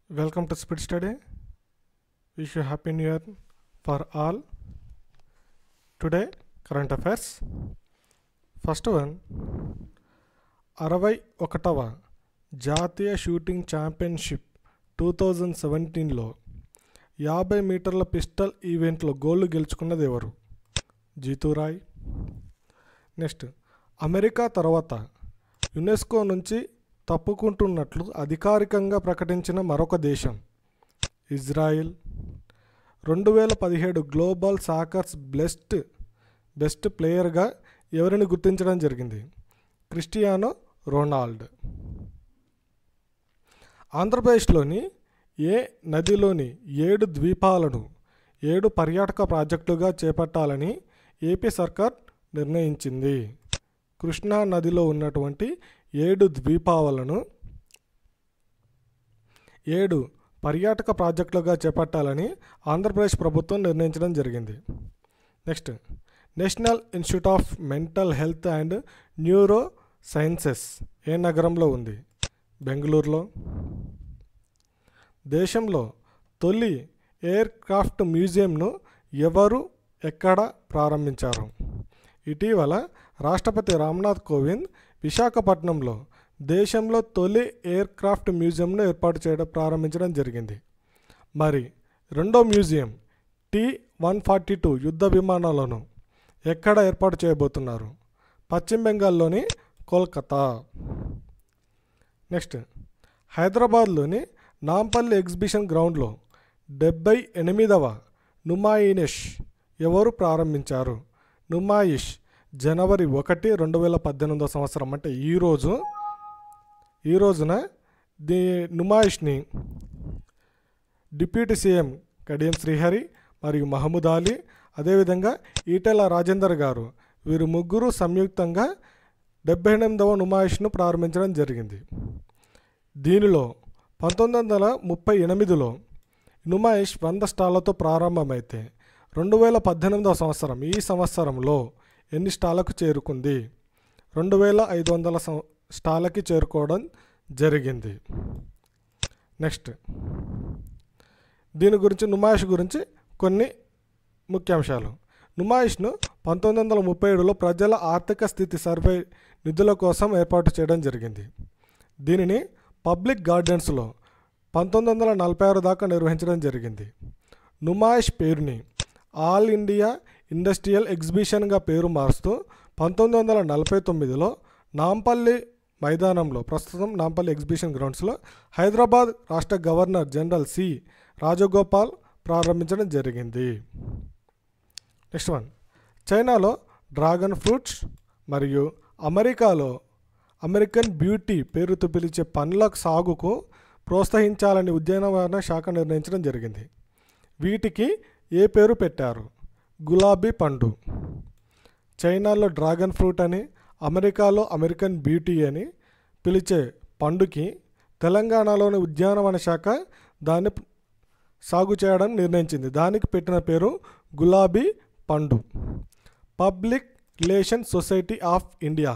Welcome to Speed Study. Wish you happy new year for all. Today, current affairs. First one అరవై ఒకటవ జాతీయ shooting championship two thousand సెవెంటీన్లో యాభై మీటర్ల pistol ఈవెంట్లో గోల్డ్ గెలుచుకున్నది ఎవరు జీతురాయ్ నెక్స్ట్ అమెరికా తర్వాత యునెస్కో నుంచి తప్పుకుంటున్నట్లు అధికారికంగా ప్రకటించిన మరొక దేశం ఇజ్రాయిల్ రెండు వేల పదిహేడు గ్లోబల్ సాకర్స్ బెస్ట్ బెస్ట్ ప్లేయర్గా ఎవరిని గుర్తించడం జరిగింది క్రిస్టియానో రొనాల్డ్ ఆంధ్రప్రదేశ్లోని ఏ నదిలోని ఏడు ద్వీపాలను ఏడు పర్యాటక ప్రాజెక్టులుగా చేపట్టాలని ఏపీ సర్కార్ నిర్ణయించింది కృష్ణా నదిలో ఉన్నటువంటి ఏడు ద్వీపాలను ఏడు పర్యాటక ప్రాజెక్టులుగా చేపట్టాలని ఆంధ్రప్రదేశ్ ప్రభుత్వం నిర్ణయించడం జరిగింది next national institute of mental health and neuro sciences ఏ నగరంలో ఉంది బెంగళూరులో దేశంలో తొలి ఎయిర్ క్రాఫ్ట్ మ్యూజియంను ఎవరు ఎక్కడ ప్రారంభించారు ఇటీవల రాష్ట్రపతి రామ్నాథ్ కోవింద్ విశాఖపట్నంలో దేశంలో తొలి ఎయిర్ క్రాఫ్ట్ మ్యూజియంను ఏర్పాటు చేయడం ప్రారంభించడం జరిగింది మరి రెండో museum T one forty two యుద్ధ విమానాలను ఎక్కడ ఏర్పాటు చేయబోతున్నారు పశ్చిమ బెంగాల్లోని కోల్కతా నెక్స్ట్ హైదరాబాద్లోని నాంపల్లి ఎగ్జిబిషన్ గ్రౌండ్లో డెబ్బై ఎనిమిదవ నుమాయినిష్ ఎవరు ప్రారంభించారు నుమాయిష్ జనవరి ఒకటి రెండు వేల పద్దెనిమిదవ సంవత్సరం అంటే ఈరోజు ఈ రోజున ది నుమాయిష్ని డిప్యూటీ సీఎం కడియం శ్రీహరి మరియు మహమూద్ అలీ అదేవిధంగా ఈటెల రాజేందర్ గారు వీరు ముగ్గురు సంయుక్తంగా డెబ్బై ఎనిమిదవ నుమాయిష్ను ప్రారంభించడం జరిగింది దీనిలో పంతొమ్మిది వందల ముప్పై ఎనిమిదిలో నుమాయిష్ వంద స్టాళ్లతో ప్రారంభమైతే రెండు వేల పద్దెనిమిదవ సంవత్సరం ఈ సంవత్సరంలో ఎన్ని స్టాళ్లకు చేరుకుంది రెండు వేల ఐదు వందల సం స్టాళ్ళకి చేరుకోవడం జరిగింది నెక్స్ట్ దీని గురించి నుమాయిష్ గురించి కొన్ని ముఖ్యాంశాలు నుమాయిష్ను పంతొమ్మిది వందల ముప్పై ఏడులో ప్రజల ఆర్థిక స్థితి సర్వే నిధుల కోసం ఏర్పాటు చేయడం జరిగింది దీనిని పబ్లిక్ గార్డెన్స్లో పంతొమ్మిది వందల నలభై ఆరు దాకా నిర్వహించడం జరిగింది నుమాయిష్ పేరుని ఆల్ ఇండియా ఇండస్ట్రియల్ ఎగ్జిబిషన్గా పేరు మారుస్తూ పంతొమ్మిది వందల నలభై తొమ్మిదిలో నాంపల్లి మైదానంలో ప్రస్తుతం నాంపల్లి ఎగ్జిబిషన్ గ్రౌండ్స్లో హైదరాబాద్ రాష్ట్ర గవర్నర్ జనరల్ సి రాజగోపాల్ ప్రారంభించడం జరిగింది నెక్స్ట్ వన్ చైనాలో డ్రాగన్ ఫ్రూట్స్ మరియు అమెరికాలో అమెరికన్ బ్యూటీ పేరుతో పిలిచే పండ్ల సాగుకు ప్రోత్సహించాలని ఉద్యానవన శాఖ నిర్ణయించడం జరిగింది వీటికి ఏ పేరు పెట్టారు గులాబీ పండు చైనాలో డ్రాగన్ ఫ్రూట్ అని అమెరికాలో అమెరికన్ బ్యూటీ అని పిలిచే పండుకి తెలంగాణలోని ఉద్యానవన శాఖ దాన్ని సాగు చేయడం నిర్ణయించింది దానికి పెట్టిన పేరు గులాబీ పండు public relation society of India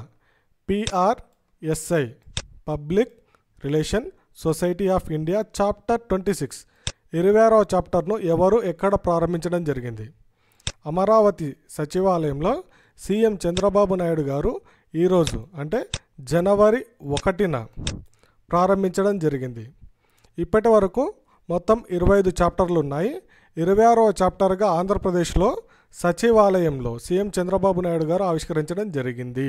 PRSI public relation society of India chapter twenty six ఇరవై ఆరవ చాప్టర్ను ఎవరు ఎక్కడ ప్రారంభించడం జరిగింది అమరావతి సచివాలయంలో సీఎం చంద్రబాబు నాయుడు గారు ఈరోజు అంటే జనవరి ఒకటిన ప్రారంభించడం జరిగింది ఇప్పటి వరకు మొత్తం ఇరవై ఐదు చాప్టర్లు ఉన్నాయి ఇరవై ఆరవ చాప్టర్గా ఆంధ్రప్రదేశ్లో సచివాలయంలో సీఎం చంద్రబాబు నాయుడు గారు ఆవిష్కరించడం జరిగింది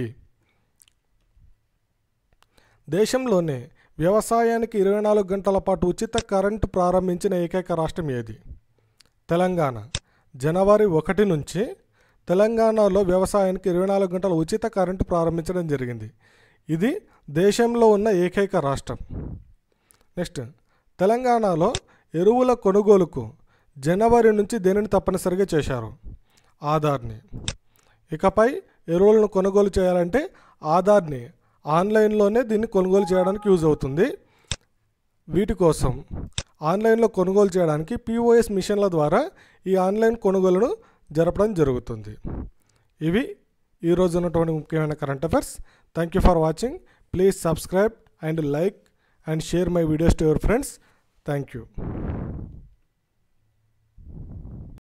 దేశంలోనే వ్యవసాయానికి ఇరవై నాలుగు గంటల పాటు ఉచిత కరెంటు ప్రారంభించిన ఏకైక రాష్ట్రం ఏది తెలంగాణ జనవరి ఒకటి నుంచి తెలంగాణలో వ్యవసాయానికి ఇరవై నాలుగు గంటల ఉచిత కరెంటు ప్రారంభించడం జరిగింది ఇది దేశంలో ఉన్న ఏకైక రాష్ట్రం నెక్స్ట్ తెలంగాణలో ఎరువుల కొనుగోలుకు జనవరి నుంచి దేనిని తప్పనిసరిగా చేశారు ఆధార్ని ఇకపై ఎరువులను కొనుగోలు చేయాలంటే ఆధార్ని ఆన్లైన్లోనే దీన్ని కొనుగోలు చేయడానికి యూజ్ అవుతుంది వీటి కోసం ఆన్లైన్లో కొనుగోలు చేయడానికి పిఓఎస్ మిషన్ల ద్వారా ఈ ఆన్లైన్ కొనుగోలును జరపడం జరుగుతుంది ఇవి ఈరోజు ఉన్నటువంటి ముఖ్యమైన current affairs thank you for watching please subscribe and like and share my videos to your friends thank you